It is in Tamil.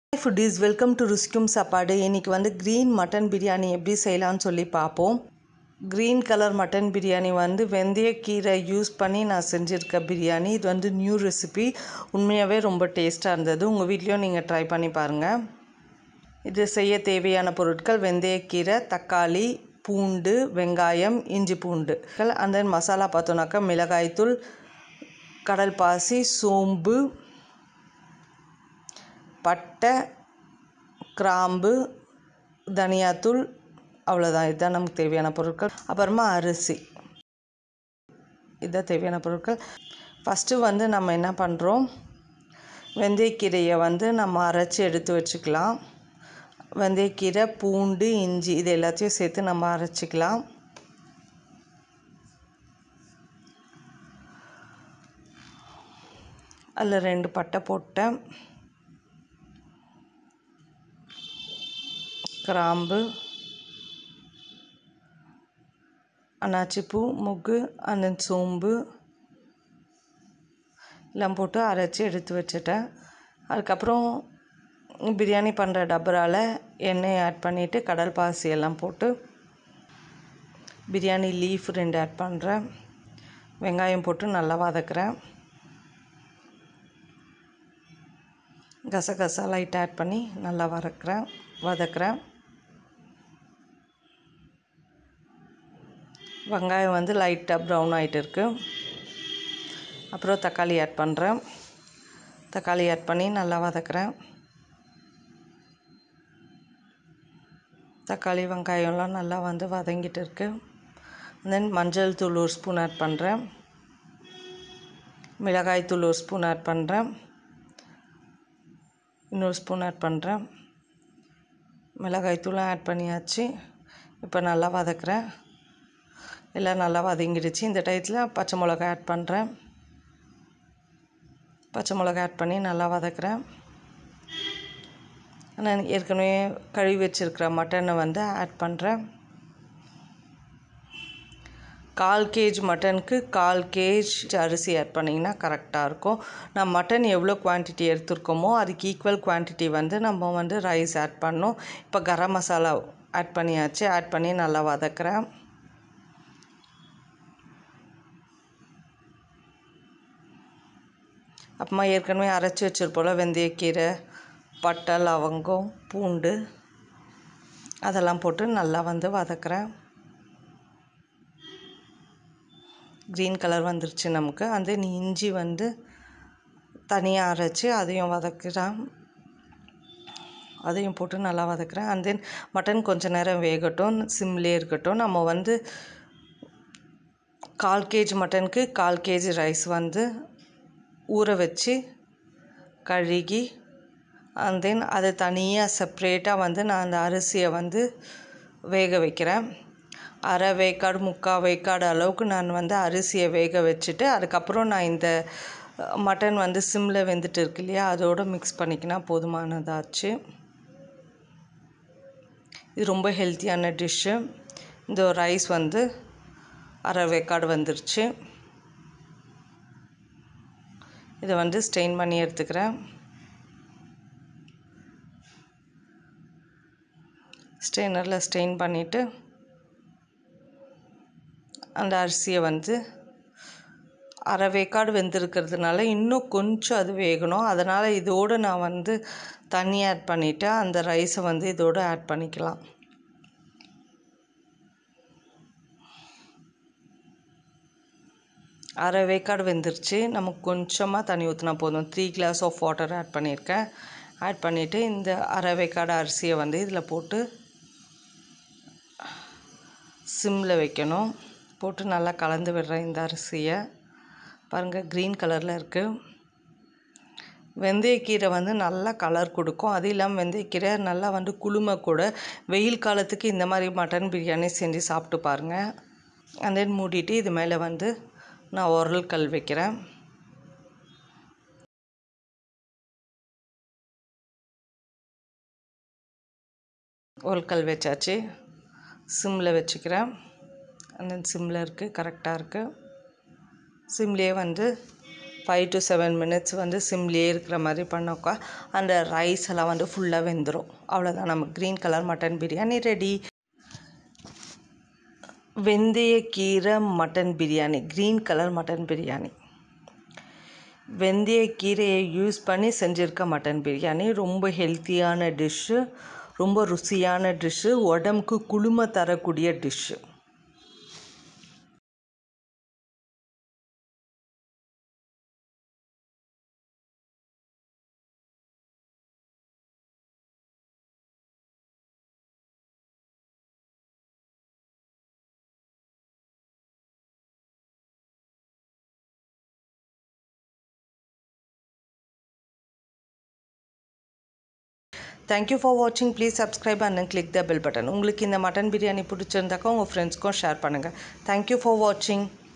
ஃபுட்டீஸ் வெல்கம் டு ருசிக்கும் சாப்பாடு இன்றைக்கி வந்து க்ரீன் மட்டன் பிரியாணி எப்படி செய்யலாம்னு சொல்லி பார்ப்போம் க்ரீன் கலர் மட்டன் பிரியாணி வந்து வெந்தயக்கீரை யூஸ் பண்ணி நான் செஞ்சுருக்க பிரியாணி இது வந்து நியூ ரெசிபி உண்மையாகவே ரொம்ப டேஸ்ட்டாக இருந்தது உங்கள் வீட்லேயும் நீங்கள் ட்ரை பண்ணி பாருங்கள் இது செய்ய தேவையான பொருட்கள் வெந்தயக்கீரை தக்காளி பூண்டு வெங்காயம் இஞ்சி பூண்டு அண்ட் தென் மசாலா பார்த்தோன்னாக்கா மிளகாய்த்தூள் கடல் பாசி சோம்பு பட்டை கிராம்பு தனியாத்தூள் அவ்வளோதான் இதுதான் நமக்கு தேவையான பொருட்கள் அப்புறமா அரிசி இதுதான் தேவையான பொருட்கள் ஃபஸ்ட்டு வந்து நம்ம என்ன பண்ணுறோம் வெந்தயக்கீரையை வந்து நம்ம அரைச்சி எடுத்து வச்சுக்கலாம் வெந்தயக்கீரை பூண்டு இஞ்சி இது எல்லாத்தையும் சேர்த்து நம்ம அரைச்சிக்கலாம் அதில் ரெண்டு பட்டை போட்டேன் கிராம்பு அன்னாச்சிப்பூ முகு அந்த சோம்பு எல்லாம் போட்டு அரைச்சி எடுத்து வச்சுட்டேன் அதுக்கப்புறம் பிரியாணி பண்ணுற டபரால் எண்ணெய் ஆட் பண்ணிவிட்டு கடல் பாசி எல்லாம் போட்டு பிரியாணி லீஃப் ரெண்டு ஆட் பண்ணுறேன் வெங்காயம் போட்டு நல்லா வதக்குறேன் கசகசா லைட் ஆட் பண்ணி நல்லா வதக்குறேன் வதக்குறேன் வெங்காயம் வந்து லைட்டாக ப்ரௌன் ஆகிட்டு இருக்கு அப்புறம் தக்காளி ஆட் பண்ணுறேன் தக்காளி ஆட் பண்ணி நல்லா வதக்குறேன் தக்காளி வெங்காயம்லாம் நல்லா வந்து வதங்கிட்டு இருக்கு தென் மஞ்சள் தூள் ஒரு ஸ்பூன் ஆட் பண்ணுறேன் மிளகாய் தூள் ஒரு ஸ்பூன் ஆட் பண்ணுறேன் இன்னொரு ஸ்பூன் ஆட் பண்ணுறேன் மிளகாய் தூளும் ஆட் பண்ணியாச்சு இப்போ நல்லா வதக்குறேன் எல்லாம் நல்லா வதங்கிடுச்சு இந்த டயத்தில் பச்சை மிளகா ஆட் பண்ணுறேன் பச்சை மிளகா ஆட் பண்ணி நல்லா வதக்குறேன் நான் ஏற்கனவே கழுவி வச்சுருக்கிற மட்டனை வந்து ஆட் பண்ணுறேன் கால் கேஜ் மட்டனுக்கு கால் கேஜ் அரிசி ஆட் பண்ணிங்கன்னா கரெக்டாக இருக்கும் நான் மட்டன் எவ்வளோ குவான்டிட்டி எடுத்துருக்கோமோ அதுக்கு ஈக்குவல் குவான்டிட்டி வந்து நம்ம வந்து ரைஸ் ஆட் பண்ணோம் இப்போ கரம் மசாலா ஆட் பண்ணியாச்சு ஆட் பண்ணி நல்லா வதக்குறேன் அப்புறமா ஏற்கனவே அரைச்சி வச்சுருப்போல வெந்தயக்கீரை பட்டை லவங்கம் பூண்டு அதெல்லாம் போட்டு நல்லா வந்து வதக்குறேன் க்ரீன் கலர் வந்துருச்சு நமக்கு அந்த இஞ்சி வந்து தனியாக அரைச்சி அதையும் வதக்குறேன் அதையும் போட்டு நல்லா வதக்குறேன் அண்ட் தென் மட்டன் கொஞ்ச நேரம் வேகட்டும் சிம்லே இருக்கட்டும் நம்ம வந்து கால் கேஜி மட்டனுக்கு கால் கேஜி ரைஸ் வந்து ஊற வச்சு கழுகி அண்ட் தென் அதை தனியாக செப்ரேட்டாக வந்து நான் அந்த அரிசியை வந்து வேக வைக்கிறேன் அரை வேக்காடு முக்கால் வேக்காடு அளவுக்கு நான் வந்து அரிசியை வேக வச்சுட்டு அதுக்கப்புறம் நான் இந்த மட்டன் வந்து சிம்மில் வெந்துட்டு இருக்கு இல்லையா அதோடு மிக்ஸ் பண்ணிக்கினா போதுமானதாச்சு இது ரொம்ப ஹெல்த்தியான டிஷ்ஷு இந்த ரைஸ் வந்து அரை வேக்காடு வந்துருச்சு இதை வந்து ஸ்டெயின் பண்ணி எடுத்துக்கிறேன் ஸ்டெயினரில் ஸ்டெயின் பண்ணிவிட்டு அந்த அரிசியை வந்து அரை வேக்காடு வெந்திருக்கிறதுனால இன்னும் கொஞ்சம் அது வேகணும் அதனால் இதோடு நான் வந்து தண்ணி ஆட் பண்ணிவிட்டு அந்த ரைஸை வந்து இதோடு ஆட் பண்ணிக்கலாம் அரை வேக்காடு வெந்துருச்சு நமக்கு கொஞ்சமாக தண்ணி ஊற்றினா போதும் three glass of water add பண்ணியிருக்கேன் ஆட் பண்ணிவிட்டு இந்த அரை வேக்காடு அரிசியை வந்து இதில் போட்டு சிம்மில் வைக்கணும் போட்டு நல்லா கலந்து விடுறேன் இந்த அரிசியை பாருங்கள் க்ரீன் கலரில் இருக்குது வெந்தயக்கீரை வந்து நல்லா கலர் கொடுக்கும் அது இல்லாமல் வெந்தயக்கீரை நல்லா வந்து குளுமை கூட வெயில் காலத்துக்கு இந்த மாதிரி மட்டன் பிரியாணி செஞ்சு சாப்பிட்டு பாருங்கள் அண்ட் தென் மூடிட்டு இது மேலே வந்து நான் உரல் கல் வைக்கிறேன் உரல் கல் வச்சாச்சு சிம்மில் வச்சுக்கிறேன் அந்த சிம்மில் இருக்குது கரெக்டாக இருக்குது சிம்லேயே வந்து ஃபைவ் டு செவன் மினிட்ஸ் வந்து சிம்லேயே இருக்கிற மாதிரி பண்ணோக்கா அந்த ரைஸ் எல்லாம் வந்து ஃபுல்லாக வெந்துடும் அவ்வளோதான் நம்ம green colour mutton biryani ready வெந்தயக்கீரை mutton biryani green colour mutton biryani வெந்தயக்கீரையை யூஸ் பண்ணி செஞ்சுருக்க மட்டன் பிரியாணி ரொம்ப ஹெல்த்தியான டிஷ்ஷு ரொம்ப ருசியான டிஷ்ஷு உடம்புக்கு குளுமை தரக்கூடிய டிஷ்ஷு தேங்க்யூ ஃபார் வாட்சிங் please subscribe and click the bell button உங்களுக்கு இந்த மட்டன் பிரியாணி பிடிச்சிருந்தாக்கா உங்கள் ஃப்ரெண்ட்ஸ்க்கும் ஷேர் பண்ணுங்கள் தேங்க்யூ ஃபார் வாட்சிங்